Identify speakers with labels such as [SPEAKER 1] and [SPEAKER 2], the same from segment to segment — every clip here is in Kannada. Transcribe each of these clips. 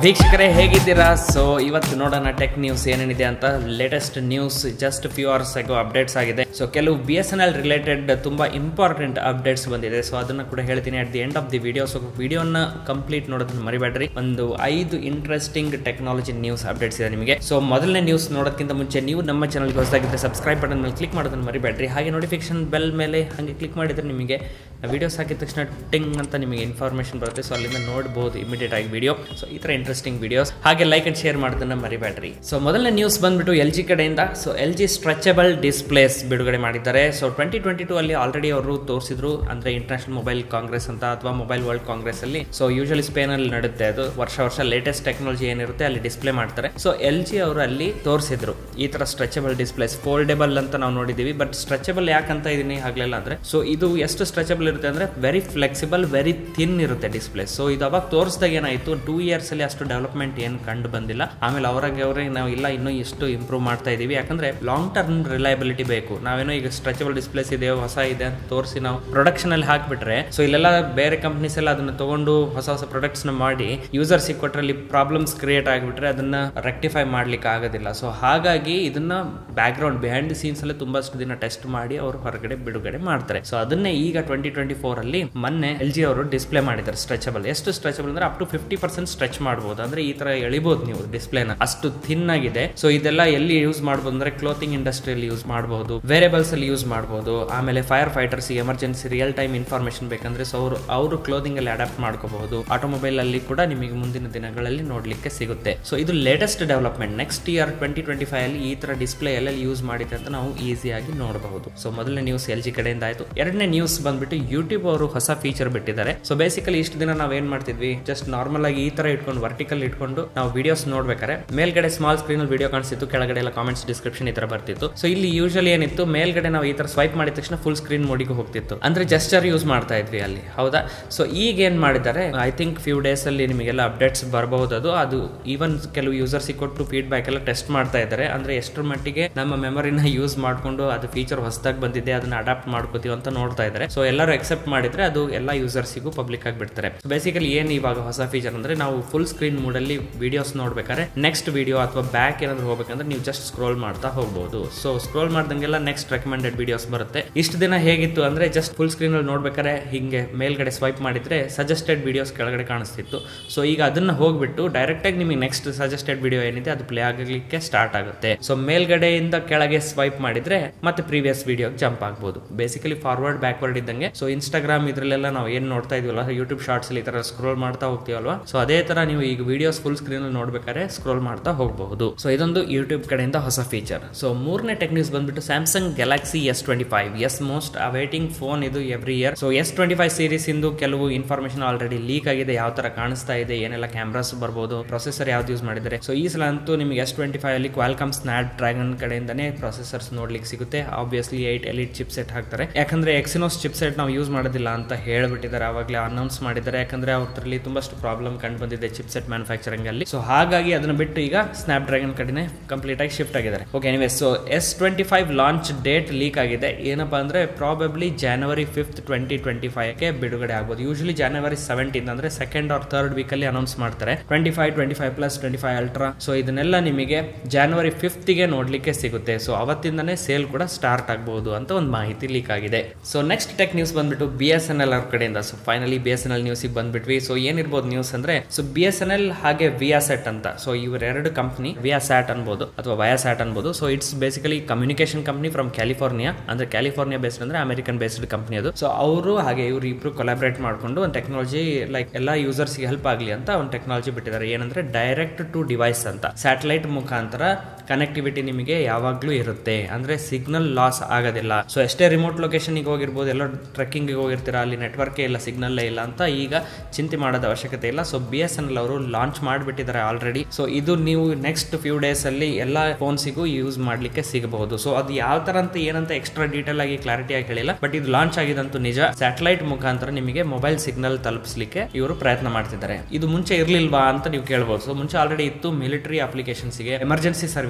[SPEAKER 1] ವೀಕ್ಷಕರೇ ಹೇಗಿದ್ದೀರಾ ಸೊ ಇವತ್ತು ನೋಡೋಣ ಟೆಕ್ ನ್ಯೂಸ್ ಏನೇನಿದೆ ಅಂತ latest news just few hours ಆಗೋ ಅಪ್ಡೇಟ್ಸ್ ಆಗಿದೆ ಸೊ ಕೆಲವು B S N L related ತುಂಬಾ ಇಂಪಾರ್ಟೆಂಟ್ ಅಪ್ಡೇಟ್ಸ್ ಬಂದಿದೆ ಸೊ ಅದನ್ನ ಕೂಡ ಹೇಳ್ತೀನಿ at the end of the video so ವಿಡಿಯೋನ ಕಂಪ್ಲೀಟ್ ನೋಡೋದನ್ನ ಮರಿಬೇಡ್ರಿ ಒಂದು ಐದು ಇಂಟ್ರೆಸ್ಟಿಂಗ್ ಟೆಕ್ನಾಲಜಿ ನ್ಯೂಸ್ ಅಪ್ಡೇಟ್ಸ್ ಇದೆ ನಿಮಗೆ ಸೊ ಮೊದಲನೇ ನ್ಯೂಸ್ ನೋಡೋದಕ್ಕಿಂತ ಮುಂಚೆ ನೀವು ನಮ್ಮ ಚಾನಲ್ಗೆ ಹೊಸದಾಗಿದ್ದರೆ ಸಬ್ಸ್ಕ್ರೈಬ್ ಬಟನ್ ಮೇಲೆ ಕ್ಲಿಕ್ ಮಾಡೋದನ್ನ ಮರಿಬೇಡ್ರಿ ಹಾಗೆ ನೋಟಿಫಿಕೇಶನ್ ಬೆಲ್ ಮೇಲೆ ಹಾಗೆ ಕ್ಲಿಕ್ ಮಾಡಿದ್ರೆ ನಿಮಗೆ ವಿಡಿಯೋಸ್ ಹಾಕಿದ ತಕ್ಷಣ ಟಿಂಗ್ ಅಂತ ನಿಮಗೆ ಇನ್ಫಾರ್ಮೇಷನ್ ಬರುತ್ತೆ ಸೊ ಅಲ್ಲಿಂದ ನೋಡ್ಬೋದು ಇಮಿಡಿಯೇಟ್ ಆಗಿ ವಿಡಿಯೋ ಸೊ ಈ ಥರ ಇಂಟ್ರೆಸ್ಟಿಂಗ್ ವಿಡಿಯೋಸ್ ಹಾಗೆ ಲೈಕ್ ಅಂಡ್ ಶೇರ್ ಮಾಡೋದನ್ನ ಮರಿಬೇಡ್ರಿ ಸೊ ಮೊದಲನೇ ನ್ಯೂಸ್ ಬಂದ್ಬಿಟ್ಟು ಎಲ್ ಜಿ ಕಡೆಯಿಂದ so L G stretchable displays ಬಿಡುಗಡೆ ಮಾಡಿದ್ದಾರೆ ಸೊ ಟ್ವೆಂಟಿ ಟ್ವೆಂಟಿ ಟೂ ಅಲ್ಲಿ ಆಲ್ರೆಡಿ ಅವರು ತೋರಿಸಿದ್ರು ಅಂದ್ರೆ ಇಂಟರ್ನ್ಯಾಷನಲ್ ಮೊಬೈಲ್ ಕಾಂಗ್ರೆಸ್ ಅಂತ ಅಥವಾ ಮೊಬೈಲ್ ವರ್ಲ್ಡ್ ಕಾಂಗ್ರೆಸ್ ಅಲ್ಲಿ ಸೊ ಯೂಶಲಿ ಸ್ಪೇನ್ ಅಲ್ಲಿ ನಡುತ್ತೆ ಅದು ವರ್ಷ ವರ್ಷ ಲೇಟೆಸ್ಟ್ ಟೆಕ್ನಾಲಜಿ ಏನಿರುತ್ತೆ ಅಲ್ಲಿ ಡಿಸ್ಪ್ಲೇ ಮಾಡ್ತಾರೆ ಸೊ ಎಲ್ ಜಿ ಅವರು ಅಲ್ಲಿ ತೋರಿಸಿದ್ರು ಈ ತರ ಸ್ಟ್ರೆಚಬಲ್ ಡಿಸ್ಪ್ಲೇಸ್ ಫೋಲ್ಡೆಬಲ್ ಅಂತ ನಾವು ನೋಡಿದೀವಿ ಬಟ್ ಸ್ಟ್ರೆಚಬಲ್ ಯಾಕಂತ ಇದೀನಿ ಆಗ್ಲಿಲ್ಲ ಅಂದ್ರೆ ಸೊ ಇದು ಎಷ್ಟು ಸ್ಟ್ರೆಚಬಲ್ ಇರುತ್ತೆ ಅಂದ್ರೆ ವೆರಿ ಫ್ಲೆಕ್ಸಿಬಲ್ ವೆರಿ ಥಿನ್ ಇರುತ್ತೆ ಡಿಸ್ಪ್ಲೇ ಸೊ ಇದು ಅವಾಗ ತೋರಿಸಿದಾಗ ಏನಾಯ್ತು ಟೂ ಇಯರ್ಸ್ ಅಲ್ಲಿ ಅಷ್ಟು ಡೆವಲಪ್ಮೆಂಟ್ ಏನು ಕಂಡು ಬಂದಿಲ್ಲ ಆಮೇಲೆ ಅವರಾಗೆ ಅವರೇ ನಾವು ಇಲ್ಲ ಇನ್ನೂ ಎಷ್ಟು ಇಂಪ್ರೂವ್ ಮಾಡ್ತಾ ಇದೀವಿ ಯಾಕಂದ್ರೆ ಲಾಂಗ್ ಟರ್ಮ್ ರಿಲಯಬಿಲಿಟಿ ಬೇಕು ನಾವೇನೋ ಈಗ ಸ್ಟ್ರೆಚಬಲ್ ಡಿಸ್ಪ್ಲೇಸ್ ಇದೆ ಹೊಸ ಇದೆ ಅಂತ ತೋರಿಸಿ ನಾವು ಪ್ರೊಡಕ್ಷನ್ ಅಲ್ಲಿ ಹಾಕ್ಬಿಟ್ರೆ ಸೊ ಇಲ್ಲೆಲ್ಲ ಬೇರೆ ಕಂಪ್ನೀಸ್ ಎಲ್ಲ ಅದನ್ನ ತಗೊಂಡು ಹೊಸ ಹೊಸ ಪ್ರಾಡಕ್ಟ್ಸ್ ನ ಮಾಡಿ ಯೂಸರ್ಸ್ ಕೊಟ್ಟರಲ್ಲಿ ಪ್ರಾಬ್ಲಮ್ಸ್ ಕ್ರಿಯೇಟ್ ಆಗಿಬಿಟ್ರೆ ಅದನ್ನ ರೆಕ್ಟಿಫೈ ಮಾಡ್ಲಿಕ್ಕೆ ಆಗೋದಿಲ್ಲ ಸೊ ಹಾಗಾಗಿ ಇದನ್ನ background behind the scenes ಅಲ್ಲಿ ತುಂಬಾಷ್ಟು ದಿನ ಟೆಸ್ಟ್ ಮಾಡಿ ಅವರು ಹೊರಗಡೆ ಬಿಡುಗಡೆ ಮಾಡ್ತಾರೆ ಸೊ ಅದನ್ನೇ ಈಗ ಟ್ವೆಂಟಿ ಟ್ವೆಂಟಿ ಫೋರ್ ಅಲ್ಲಿ ಮೊನ್ನೆ ಎಲ್ ಜಿ ಅವರು ಡಿಸ್ಪ್ಲೇ ಮಾಡಿದ್ದಾರೆ ಸ್ಟ್ರೆಚಬಲ್ ಎಷ್ಟು ಸ್ಟ್ರೆಚಬಲ್ ಅಂದ್ರೆ up to fifty percent stretch ಮಾಡಬಹುದು ಅಂದ್ರೆ ಈ ತರ ಎಳಿಬಹುದು ನೀವು ಡಿಸ್ಪ್ಲೇನ ಅಷ್ಟು ಥಿನ್ ಆಗಿದೆ ಸೊ ಇದೆಲ್ಲ ಎಲ್ಲಿ ಯೂಸ್ ಮಾಡಬಹುದು ಅಂದ್ರೆ ಕ್ಲೋತಿಂಗ್ ಇಂಡಸ್ಟ್ರಿಯಲ್ಲಿ ಯೂಸ್ ಮಾಡಬಹುದು ವೇರಿಯಬಲ್ಸ್ ಅಲ್ಲಿ ಯೂಸ್ ಮಾಡಬಹುದು ಆಮೇಲೆ fire fighters emergency real time information ಬೇಕಂದ್ರೆ ಸೊ ಅವರು ಅವರು ಕ್ಲೋದಿಂಗ್ ಅಲ್ಲಿ ಅಡಾಪ್ಟ್ ಮಾಡ್ಕೋಬಹುದು ಆಟೋಮೊಬೈಲ್ ಅಲ್ಲಿ ಕೂಡ ನಿಮಗೆ ಮುಂದಿನ ದಿನಗಳಲ್ಲಿ ನೋಡ್ಲಿಕ್ಕೆ ಸಿಗುತ್ತೆ ಸೊ ಇದು latest development next year twenty twenty five ಅಲ್ಲಿ ಈ ತರ ಡಿಸ್ಪ್ಲೇ ಎಲ್ಲೆಲ್ಲಿ ಯೂಸ್ ಮಾಡಿದೆ ಅಂತ ನಾವು ಈಸಿಯಾಗಿ ನೋಡಬಹುದು ಸೊ ಮೊದಲನೇ ನ್ಯೂಸ್ ಎಲ್ ಜಿ ಕಡೆಯಿಂದ ಆಯ್ತು ಎರಡನೇ ನ್ಯೂಸ್ ಬಂದ್ಬಿಟ್ಟು ಯೂಟ್ಯೂಬ್ ಅವರು ಹೊಸ ಫೀಚರ್ ಬಿಟ್ಟಿದ್ದಾರೆ ಸೊ ಬೇಸಿಕಲಿ ಇಷ್ಟು ದಿನ ನಾವ್ ಏನ್ ಮಾಡ್ತಿದ್ವಿ ಜಸ್ಟ್ ನಾರ್ಮಲ್ ಆಗಿ ಈ ತರ ಇಟ್ಕೊಂಡು ವರ್ಟಿಕಲ್ ಇಟ್ಕೊಂಡು ನಾವು ವಿಡಿಯೋಸ್ ನೋಡ್ಬೇಕಾದ್ರೆ ಮೇಲ್ಗಡೆ ಸ್ಮಾಲ್ ಸ್ಕ್ರೀನ್ ಅಲ್ಲಿ ವಿಡಿಯೋ ಕಾಣಿಸ್ತಿತ್ತು ಕೆಳಗಡೆ ಎಲ್ಲ ಕಾಮೆಂಟ್ಸ್ ಡಿಸ್ಕ್ರಿಪ್ಷನ್ ಈ ತರ ಬರ್ತಿತ್ತು ಸೊ ಇಲ್ಲಿ ಯೂಶಲಿ ಏನಿತ್ತು ಮೇಲ್ಗಡೆ ನಾವು ಈ ತರ ಸ್ವೈಪ್ ಮಾಡಿದ ತಕ್ಷಣ ಫುಲ್ ಸ್ಕ್ರೀನ್ ಮೋಡಿಗೆ ಹೋಗ್ತಿತ್ತು ಅಂದ್ರೆ ಜಸ್ಟರ್ ಯೂಸ್ ಮಾಡ್ತಾ ಇದ್ವಿ ಅಲ್ಲಿ ಹೌದಾ ಸೊ ಈಗ ಏನ್ ಮಾಡಿದ್ದಾರೆ ಐ ಥಿಂಕ್ ಫ್ಯೂ ಡೇಸ್ ಅಲ್ಲಿ ನಿಮಗೆಲ್ಲ ಅಪ್ಡೇಟ್ಸ್ ಬರಬಹುದು ಅದು ಅದು ಈವನ್ ಕೆಲವು ಯೂಸರ್ಸ್ ಕೊಟ್ಟು ಫೀಡ್ಬ್ಯಾಕ್ ಎಲ್ಲ ಟೆಸ್ಟ್ ಮಾಡ್ತಾ ಇದ್ದಾರೆ ಅಂದ್ರೆ ಎಷ್ಟರ ಮಟ್ಟಿಗೆ ನಮ್ಮ ಮೆಮೊರಿನ ಯೂಸ್ ಮಾಡ್ಕೊಂಡು ಅದು ಫೀಚರ್ ಹೊಸದಾಗಿ ಬಂದಿದೆ ಅದನ್ನ ಅಡಾಪ್ಟ್ ಮಾಡ್ಕೋತೀವಿ ಅಂತ ನೋಡ್ತಾ ಇದ್ದಾರೆ ಸೊ ಎಲ್ಲರೂ ಎಕ್ಸೆಪ್ಟ್ ಮಾಡಿದ್ರೆ ಅದು ಎಲ್ಲ ಯೂಸರ್ಸಿಗೂ ಪಬ್ಲಿಕ್ ಆಗಿ ಬಿಡ್ತಾರೆ ಬೇಸಿಕಲಿ ಏನ್ ಇವಾಗ ಹೊಸ ಫೀಚರ್ ಅಂದ್ರೆ ನಾವು ಫುಲ್ ಸ್ಕ್ರೀನ್ ಮೂಡಲ್ಲಿ ವಿಡಿಯೋಸ್ ನೋಡ್ಬೇಕಾದ್ರೆ ನೆಕ್ಸ್ಟ್ ವಿಡಿಯೋ ಅಥವಾ ಬ್ಯಾಕ್ ಏನಾದ್ರು ಹೋಗ್ಬೇಕಂದ್ರೆ ನೀವು ಜಸ್ಟ್ ಸ್ಕ್ರೋಲ್ ಮಾಡ್ತಾ ಹೋಗ್ಬೋದು ಸೊ ಸ್ಕ್ರೋಲ್ ಮಾಡ್ದಂಗೆಲ್ಲ ನೆಕ್ಸ್ಟ್ ರೆಕಮೆಂಡೆಡ್ ವಿಡಿಯೋಸ್ ಬರುತ್ತೆ ಇಷ್ಟು ದಿನ ಹೇಗಿತ್ತು ಅಂದ್ರೆ ಜಸ್ಟ್ ಫುಲ್ ಸ್ಕ್ರೀನ್ ಅಲ್ಲಿ ನೋಡ್ಬೇಕಾದ್ರೆ ಹಿಂಗೆ ಮೇಲ್ಗಡೆ ಸ್ವೈಪ್ ಮಾಡಿದ್ರೆ ಸಜೆಸ್ಟೆಡ್ ವಿಡಿಯೋಸ್ ಕೆಳಗಡೆ ಕಾಣಿಸ್ತಿತ್ತು ಸೊ ಈಗ ಅದನ್ನ ಹೋಗ್ಬಿಟ್ಟು ಡೈರೆಕ್ಟ್ ಆಗಿ ನಿಮಗೆ ನೆಕ್ಸ್ಟ್ ಸಜೆಸ್ಟೆಡ್ ವಿಡಿಯೋ ಏನಿದೆ ಅದು ಪ್ಲೇ ಆಗಲಿಕ್ಕೆ ಸ್ಟಾರ್ಟ್ ಆಗುತ್ತೆ ಸೊ ಮೇಲ್ಗಡೆಯಿಂದ ಕೆಳಗೆ ಸ್ವೈಪ್ ಮಾಡಿದ್ರೆ ಮತ್ತೆ ಪ್ರೀವಿಯಸ್ ವಿಡಿಯೋ ಜಂಪ್ ಆಗ್ಬೋದು ಬೇಸಿಕಲಿ ಫಾರ್ವರ್ಡ್ ಬ್ಯಾಕ್ವರ್ಡ್ ಇದ್ದಂಗೆ ಸೊ ಇನ್ಸ್ಟಾಗ್ರಾಮ್ ಇದ್ರಲ್ಲೆಲ್ಲ ನಾವು ಏನ್ ನೋಡ್ತಾ ಇದೀವಲ್ಲ ಯೂಟ್ಯೂಬ್ ಶಾರ್ಟ್ಸ್ ಈ ತರ ಸ್ಕ್ರೋಲ್ ಮಾಡ್ತಾ ಹೋಗ್ತೀವಲ್ವಾ ಸೊ ಅದೇ ತರ ನೀವು ಈಗ ವಿಡಿಯೋಸ್ ಫುಲ್ ಸ್ಕ್ರೀನ್ ಅಲ್ಲಿ ನೋಡ್ಬೇಕಾದ್ರೆ ಸ್ಕ್ರೋಲ್ ಮಾಡ್ತಾ ಹೋಗಬಹುದು ಸೊ ಇದೊಂದು ಯೂಟ್ಯೂಬ್ ಕಡೆಯಿಂದ ಹೊಸ ಫೀಚರ್ ಸೊ ಮೂರನೇ ಟೆಕ್ ನ್ಯೂಸ್ ಬಂದ್ಬಿಟ್ಟು Samsung Galaxy S twenty five S most awaiting phone ಇದು every year so S twenty five series ಇಂದು ಕೆಲವು ಇನ್ಫಾರ್ಮೇಶನ್ ಆಲ್ರೆಡಿ ಲೀಕ್ ಆಗಿದೆ ಯಾವ ತರ ಕಾಣಿಸ್ತಾ ಇದೆ ಏನೆಲ್ಲ ಕ್ಯಾಮ್ರಾಸ್ ಬರ್ಬೋದು ಪ್ರೊಸೆಸರ್ ಯಾವ್ದು ಯೂಸ್ ಮಾಡಿದ್ದಾರೆ ಸೊ ಈ ಸಲ ಅಂತೂ ನಿಮಗೆ ಎಸ್ ಟ್ವೆಂಟಿ ಫೈವ್ ಅಲ್ಲಿ ಕ್ವಾಲ್ಕಮ್ ಸ್ನ್ಯಾಪ್ ಡ್ರ್ಯಾಗನ್ ಕಡೆಯಿಂದನೇ ಪ್ರೊಸೆಸರ್ಸ್ ನೋಡ್ಲಿಕ್ಕೆ ಸಿಗುತ್ತೆ obviously eight elite chip set ಹಾಕ್ತಾರೆ ಯಾಕಂದ್ರೆ ಎಕ್ಸಿನೋಸ್ ಚಿಪ್ ಸೆಟ್ ನಾವು ಯೂಸ್ ಮಾಡೋದಿಲ್ಲ ಅಂತ ಹೇಳ್ಬಿಟ್ಟಿದ್ದಾರೆ ಅವಾಗಲೇ ಅನೌನ್ಸ್ ಮಾಡಿದ್ದಾರೆ ಯಾಕಂದ್ರೆ ಅವ್ರದ್ರಲ್ಲಿ ತುಂಬಷ್ಟು ಪ್ರಾಬ್ಲಮ್ ಕಂಡು ಬಂದಿದೆ ಚಿಪ್ ಸೆಟ್ ಮ್ಯಾನುಫ್ಯಾಕ್ಚರಿಂಗ್ ಅಲ್ಲಿ ಸೊ ಹಾಗಾಗಿ ಅದನ್ನ ಬಿಟ್ಟು ಈಗ ಸ್ನ್ಯಾಪ್ ಡ್ರ್ಯಾಗನ್ ಕಡೆನೆ ಕಂಪ್ಲೀಟ್ ಆಗಿ ಶಿಫ್ಟ್ ಆಗಿದ್ದಾರೆ okay anyway so S twenty five launch date leak ಆಗಿದೆ ಏನಪ್ಪಾ ಅಂದ್ರೆ probably January fifth twenty twenty five ಗೆ ಬಿಡುಗಡೆ ಆಗ್ಬೋದು ಯೂಶಲಿ ಜನವರಿ ಸೆವೆಂಟೀನ್ ಅಂದ್ರೆ ಸೆಕೆಂಡ್ ಆರ್ ಥರ್ಡ್ ವೀಕ್ ಅಲ್ಲಿ ಅನೌನ್ಸ್ ಮಾಡ್ತಾರೆ twenty five twenty five plus twenty five ultra so ಇದನ್ನೆಲ್ಲ ನಿಮಗೆ ಜನವರಿ ಫಿಫ್ತ್ ಗೆ ನೋಡ್ಲಿಕ್ಕೆ ಸಿಗುತ್ತೆ ಸೊ ಅವತ್ತಿಂದನೇ ಸೇಲ್ ಕೂಡ ಸ್ಟಾರ್ಟ್ ಆಗಬಹುದು ಅಂತ ಒಂದು ಮಾಹಿತಿ ಲೀಕ್ ಆಗಿದೆ ಸೊ ನೆಕ್ಸ್ಟ್ ಟೆಕ್ ನ್ಯೂಸ್ ಬಂದ್ಬಿಟ್ಟು ಬಿ ಎಸ್ ಎನ್ ಎಲ್ ಅವ್ರ ಕಡೆಯಿಂದ so finally B S N L news ಬಂದ್ಬಿಟ್ವಿ ಸೊ ಏನಿರ್ಬೋದು ನ್ಯೂಸ್ ಅಂದ್ರೆ so B S N L ಹಾಗೆ ವಿಯಾಸೆಟ್ ಅಂತ ಸೊ ಇವರೆರಡು ಕಂಪ್ನಿ ವಿಯಾಸ್ಯಾಟ್ ಅನ್ಬೋದು ಅಥವಾ ವಯಾಸ್ಯಾಟ್ ಅನ್ಬೋದು so it's basically communication company from California ಅಂದ್ರೆ ಕ್ಯಾಲಿಫೋರ್ನಿಯಾ ಬೇಸ್ಡ್ ಅಂದ್ರೆ ಅಮೆರಿಕನ್ ಬೇಸ್ಡ್ ಕಂಪ್ನಿ ಅದು ಸೊ ಅವರು ಹಾಗೆ ಇವರು ಇಬ್ರು ಕೊಲಾಬ್ರೇಟ್ ಮಾಡ್ಕೊಂಡು ಒಂದು ಟೆಕ್ನಾಲಜಿ ಲೈಕ್ ಎಲ್ಲ ಯೂಸರ್ಸ್ ಹೆಲ್ಪ್ ಆಗಲಿ ಅಂತ ಒಂದು ಟೆಕ್ನಾಲಜಿ ಬಿಟ್ಟಿದ್ದಾರೆ ಏನಂದ್ರೆ ಡೈರೆಕ್ಟ್ ಟು ಡಿವೈಸ್ ಅಂತ ಸ್ಯಾಟಲೈಟ್ ಮುಖಾಂತರ ಕನೆಕ್ಟಿವಿಟಿ ನಿಮಗೆ ಯಾವಾಗಲೂ ಇರುತ್ತೆ ಅಂದ್ರೆ ಸಿಗ್ನಲ್ ಲಾಸ್ ಆಗೋದಿಲ್ಲ ಸೊ ಎಷ್ಟೇ ರಿಮೋಟ್ ಲೊಕೇಶನ್ಗೆ ಹೋಗಿರ್ಬೋದು ಎಲ್ಲ ಟ್ರೆಕ್ಕಿಂಗ್ಗೆ ಹೋಗಿರ್ತೀರಾ ಅಲ್ಲಿ ನೆಟ್ವರ್ಕೇ ಇಲ್ಲ ಸಿಗ್ನಲ್ಲೇ ಇಲ್ಲ ಅಂತ ಈಗ ಚಿಂತೆ ಮಾಡೋದ ಅವಶ್ಯಕತೆ ಇಲ್ಲ so B S N L ಅವರು ಲಾಂಚ್ ಮಾಡಿಬಿಟ್ಟಿದ್ದಾರೆ ಆಲ್ರೆಡಿ ಸೊ ಇದು ನೀವು ನೆಕ್ಸ್ಟ್ ಫ್ಯೂ ಡೇಸ್ ಅಲ್ಲಿ ಎಲ್ಲ ಫೋನ್ಸಿಗೂ ಯೂಸ್ ಮಾಡಲಿಕ್ಕೆ ಸಿಗಬಹುದು ಸೊ ಅದು ಯಾವ ತರ ಅಂತ ಏನಂತ ಎಕ್ಸ್ಟ್ರಾ ಡೀಟೇಲ್ ಆಗಿ ಕ್ಲಾರಿಟಿ ಆಗಿ ಹೇಳಿಲ್ಲ ಬಟ್ ಇದು ಲಾಂಚ್ ಆಗಿದಂತೂ ನಿಜ ಸ್ಯಾಟಲೈಟ್ ಮುಖಾಂತರ ನಿಮಗೆ ಮೊಬೈಲ್ ಸಿಗ್ನಲ್ ತಲುಪಿಸಲಿಕ್ಕೆ ಇವರು ಪ್ರಯತ್ನ ಮಾಡ್ತಿದ್ದಾರೆ ಇದು ಮುಂಚೆ ಇರ್ಲಿಲ್ವಾ ಅಂತ ನೀವು ಕೇಳಬಹುದು ಸೊ ಮುಂಚೆ ಆಲ್ರೆಡಿ ಇತ್ತು ಮಿಲಿಟರಿ ಅಪ್ಲಿಕೇಶನ್ಸ್ಗೆ ಎಮರ್ಜೆನ್ಸಿ ಸರ್ವಿಸ್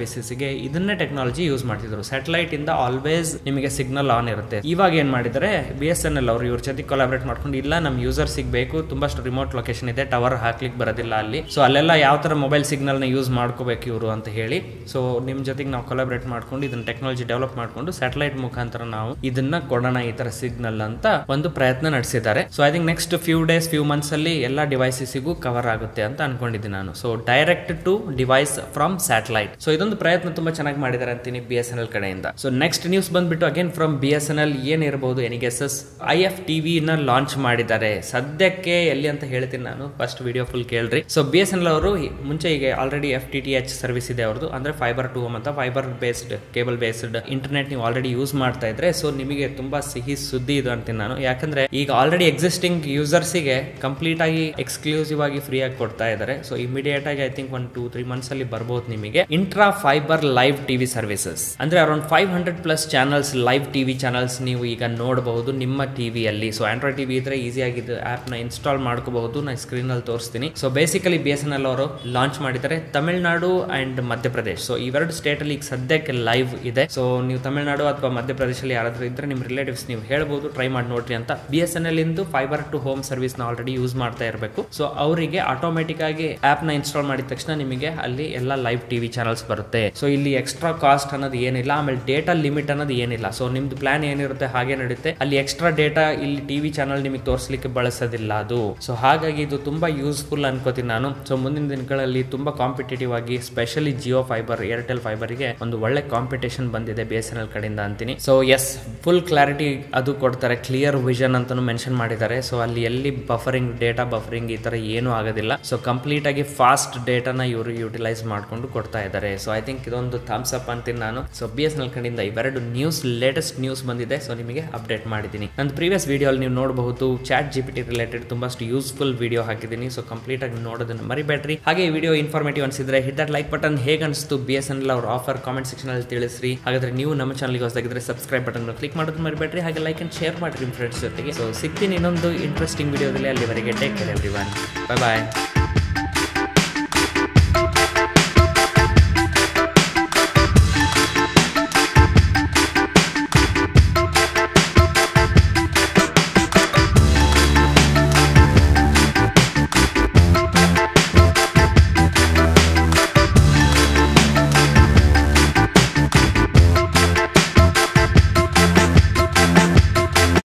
[SPEAKER 1] ಸರ್ವಿಸಸ್ಗೆ ಇದನ್ನೇ ಟೆಕ್ನಾಲಜಿ ಯೂಸ್ ಮಾಡ್ತಿದ್ರು ಸ್ಯಾಟಲೈಟ್ ಇಂದ ಆಲ್ವೇಸ್ ನಿಮಗೆ ಸಿಗ್ನಲ್ ಆನ್ ಇರುತ್ತೆ ಇವಾಗ ಏನ್ ಮಾಡಿದರೆ ಬಿ ಎಸ್ ಎನ್ ಎಲ್ ಅವರು ಇವ್ರ ಜೊತೆ ಕೊಲಾಬ್ರೇಟ್ ಮಾಡ್ಕೊಂಡು ಇಲ್ಲ ನಮ್ಮ ಯೂಸರ್ ಸಿಗಬೇಕು ತುಂಬಷ್ಟು ರಿಮೋಟ್ ಲೊಕೇಶನ್ ಇದೆ ಟವರ್ ಹಾಕ್ಲಿಕ್ಕೆ ಬರೋದಿಲ್ಲ ಅಲ್ಲಿ ಸೊ ಅಲ್ಲೆಲ್ಲ ಯಾವ ತರ ಮೊಬೈಲ್ ಸಿಗ್ನಲ್ ನ ಯೂಸ್ ಮಾಡ್ಕೋಬೇಕು ಇವರು ಅಂತ ಹೇಳಿ ಸೊ ನಿಮ್ ಜೊತೆಗೆ ನಾವು ಕೊಲಾಬ್ರೇಟ್ ಮಾಡ್ಕೊಂಡು ಇದನ್ನ ಟೆಕ್ನಾಲಜಿ ಡೆವಲಪ್ ಮಾಡ್ಕೊಂಡು ಸ್ಯಾಟಲೈಟ್ ಮುಖಾಂತರ ನಾವು ಇದನ್ನ ಕೊಡೋಣ ಈ ತರ ಸಿಗ್ನಲ್ ಅಂತ ಒಂದು ಪ್ರಯತ್ನ ನಡೆಸಿದ್ದಾರೆ so I think next few days few months ಅಲ್ಲಿ ಎಲ್ಲ ಡಿವೈಸಸ್ಗೂ ಕವರ್ ಆಗುತ್ತೆ ಅಂತ ಅನ್ಕೊಂಡಿದ್ದೀನಿ ನಾನು so direct to device from satellite so ಇದೊಂದು ಪ್ರಯತ್ನ ತುಂಬಾ ಚೆನ್ನಾಗಿ ಮಾಡಿದ್ದಾರೆ ಅಂತೀನಿ ಬಿ ಎಸ್ ಎನ್ ಎಲ್ ಕಡೆಯಿಂದ ಸೊ ನೆಕ್ಸ್ಟ್ ನ್ಯೂಸ್ ಬಂದ್ಬಿಟ್ಟು again from B S N L ಏನಿರಬಹುದು ಎನಿಗೆಸಸ್ ಐ ಎಫ್ ಟಿವಿ ನ ಲಾಂಚ್ ಮಾಡಿದ್ದಾರೆ ಸದ್ಯಕ್ಕೆ ಎಲ್ಲಿ ಅಂತ ಹೇಳ್ತೀನಿ ನಾನು ಫಸ್ಟ್ ವಿಡಿಯೋ ಫುಲ್ ಕೇಳ್ರಿ so B S N L ಅವರು ಮುಂಚೆ ಈಗ already F T T H service ಇದೆ ಅವ್ರದ್ದು ಅಂದ್ರೆ ಫೈಬರ್ ಟು ಹೋಮ್ ಅಂತ fibre based cable based internet ನೀವು ಆಲ್ರೆಡಿ ಯೂಸ್ ಮಾಡ್ತಾ ಇದ್ರೆ ಸೊ ನಿಮಗೆ ತುಂಬಾ ಸಿಹಿ ಸುದ್ದಿ ಇದು ಅಂತೀನಿ ನಾನು ಯಾಕಂದ್ರೆ ಈಗ ಆಲ್ರೆಡಿ ಎಕ್ಸಿಸ್ಟಿಂಗ್ ಯೂಸರ್ಸಿಗೆ ಕಂಪ್ಲೀಟ್ ಆಗಿ ಎಕ್ಸ್ಕ್ಲೂಸಿವ್ ಆಗಿ ಫ್ರೀ ಆಗಿ ಕೊಡ್ತಾ ಇದ್ದಾರೆ ಸೊ ಇಮಿಡಿಯೇಟ್ ಆಗಿ I think one two three months ಅಲ್ಲಿ ಬರ್ಬೋದು ನಿಮಗೆ intra fibre live TV services ಅಂದ್ರೆ around five hundred plus channels live TV channels ನೀವು ಈಗ ನೋಡಬಹುದು ನಿಮ್ಮ ಟಿವಿಯಲ್ಲಿ ಸೊ ಆಂಡ್ರಾಯ್ಡ್ ಟಿವಿ ಇದ್ರೆ ಈಸಿಯಾಗಿ ಇದು ಆಪ್ ನ ಇನ್ಸ್ಟಾಲ್ ಮಾಡ್ಕೋಬಹುದು ನಾನು ಸ್ಕ್ರೀನ್ ಅಲ್ಲಿ ತೋರಿಸ್ತೀನಿ so basically B S N L ಅವರು ಲಾಂಚ್ ಮಾಡಿದ್ದಾರೆ ತಮಿಳ್ನಾಡು ಅಂಡ್ ಮಧ್ಯಪ್ರದೇಶ್ ಸೊ ಇವೆರಡು ಸ್ಟೇಟ್ ಅಲ್ಲಿ ಈಗ ಸದ್ಯಕ್ಕೆ ಲೈವ್ ಇದೆ ಸೊ ನೀವು ತಮಿಳ್ನಾಡು ಅಥವಾ ಮಧ್ಯಪ್ರದೇಶಲ್ಲಿ ಯಾರಾದ್ರೂ ಇದ್ರೆ ನಿಮ್ಮ ರಿಲೇಟಿವ್ಸ್ ನೀವು ಹೇಳ್ಬೋದು ಟ್ರೈ ಮಾಡಿ ನೋಡ್ರಿ ಅಂತ ಬಿ ಎಸ್ ಎನ್ ಎಲ್ ಇಂದು ಫೈಬರ್ ಟು ಹೋಮ್ ಸರ್ವಿಸ್ ನ ಆಲ್ರೆಡಿ ಯೂಸ್ ಮಾಡ್ತಾ ಇರಬೇಕು ಸೊ ಅವರಿಗೆ ಆಟೋಮೆಟಿಕ್ ಆಗಿ ಆಪ್ ನ ಇನ್ಸ್ಟಾಲ್ ಮಾಡಿದ ತಕ್ಷಣ ನಿಮಗೆ ಅಲ್ಲಿ ಎಲ್ಲ ಲೈವ್ ಟಿವಿ ಚಾನಲ್ಸ್ ಬರುತ್ತೆ ಸೊ ಇಲ್ಲಿ ಎಕ್ಸ್ಟ್ರಾ ಕಾಸ್ಟ್ ಅನ್ನೋದು ಏನಿಲ್ಲ ಆಮೇಲೆ ಡೇಟಾ ಲಿಮಿಟ್ ಅನ್ನೋದು ಏನಿಲ್ಲ ಸೊ ನಿಮ್ದು ಪ್ಲಾನ್ ಏನಿರುತ್ತೆ ಹಾಗೆ ನಡೆಯುತ್ತೆ ಅಲ್ಲಿ ಎಕ್ಸ್ಟ್ರಾ ಡೇಟಾ ಇಲ್ಲಿ ಟಿವಿ ಚಾನಲ್ ನಿಮಗೆ ತೋರಿಸಲಿಕ್ಕೆ ಬಳಸೋದಿಲ್ಲ ಅದು ಸೊ ಹಾಗಾಗಿ ಇದು ತುಂಬಾ ಯೂಸ್ಫುಲ್ ಅನ್ಕೋತೀನಿ ನಾನು ಸೊ ಮುಂದಿನ ದಿನಗಳಲ್ಲಿ ತುಂಬಾ ಕಾಂಪಿಟೇಟಿವ್ ಆಗಿ ಸ್ಪೆಷಲಿ ಜಿಯೋ ಫೈಬರ್ ಏರ್ಟೆಲ್ ಫೈಬರ್ಗೆ ಒಂದು ಒಳ್ಳೆ ಕಾಂಪಿಟೇಷನ್ ಬಂದಿದೆ ಬಿ ಎಸ್ ಎನ್ ಎಲ್ ಕಡೆಯಿಂದ ಅಂತೀನಿ ಸೊ ಎಸ್ ಫುಲ್ ಕ್ಲಾರಿಟಿ ಅದು ಕೊಡ್ತಾರೆ ಕ್ಲಿಯರ್ ವಿಷನ್ ಅಂತಾನು ಮೆನ್ಷನ್ ಮಾಡಿದ್ದಾರೆ ಸೊ ಅಲ್ಲಿ ಎಲ್ಲಿ ಬಫರಿಂಗ್ ಡೇಟಾ ಬಫರಿಂಗ್ ಈ ತರ ಏನೂ ಆಗೋದಿಲ್ಲ ಸೊ ಕಂಪ್ಲೀಟ್ ಆಗಿ ಫಾಸ್ಟ್ ಡೇಟಾನ ಇವರು ಯುಟಿಲೈಸ್ ಮಾಡ್ಕೊಂಡು ಕೊಡ್ತಾ ಇದ್ದಾರೆ ಸೊ ಐ ಥಿಂಕ್ ಇದೊಂದು ಥಮ್ಸ್ ಅಪ್ ಅಂತೀನಿ ನಾನು so B S N L ಕಡೆಯಿಂದ ಇವೆರಡು ನ್ಯೂಸ್ ಲೇಟೆಸ್ಟ್ ನ್ಯೂಸ್ ಬಂದಿದೆ ಸೊ ನಿಮಗೆ ಅಪ್ಡೇಟ್ ಮಾಡಿದ್ದೀನಿ ನನ್ನ ಪ್ರೀವಿಯಸ್ ವಿಡಿಯೋ ಅಲ್ಲಿ ನೀವು ನೋಡಬಹುದು chat G P T related ತುಂಬಷ್ಟು ಯೂಸ್ಫುಲ್ ವಿಡಿಯೋ ಹಾಕಿದ್ದೀನಿ ಸೊ ಕಂಪ್ಲೀಟ್ ಆಗಿ ನೋಡೋದನ್ನ ಮರಿಬೇಡ್ರಿ ಹಾಗೆ ಈ ವಿಡಿಯೋ ಇನ್ಫಾರ್ಮೇಟಿವ್ ಅನ್ಸಿದ್ರೆ ಹಿಟ್ ದಟ್ ಲೈಕ್ ಬಟನ್ ಹೇಗೆ ಅನಿಸ್ತು ಬಿ ಎಸ್ ಎನ್ ಎಲ್ ಅವ್ರ ಆಫರ್ ಕಾಮೆಂಟ್ ಸೆಕ್ಷನ್ ಅಲ್ಲಿ ತಿಳಿಸ್ರಿ ಹಾಗಾದ್ರೆ ನೀವು ನಮ್ಮ ಚಾನಲ್ಗೆ ಹೊಸದಾಗಿದ್ರೆ ಸಬ್ಸ್ಕ್ರೈಬ್ ಬಟನ್ ಕ್ಲಿಕ್ ಮಾಡೋದು ಮರಿಬೇಡ್ರಿ ಹಾಗೆ ಲೈಕ್ ಅಂಡ್ ಶೇರ್ ಮಾಡಿರಿ ನಿಮ್ಮ ಫ್ರೆಂಡ್ಸ್ ಜೊತೆಗೆ ಸೊ ಸಿಗ್ತೀನಿ ಇನ್ನೊಂದು ಇಂಟ್ರೆಸ್ಟಿಂಗ್ ವಿಡಿಯೋದಲ್ಲಿ ಅಲ್ಲಿವರೆಗೆ take care everyone bye ಬಾಯ್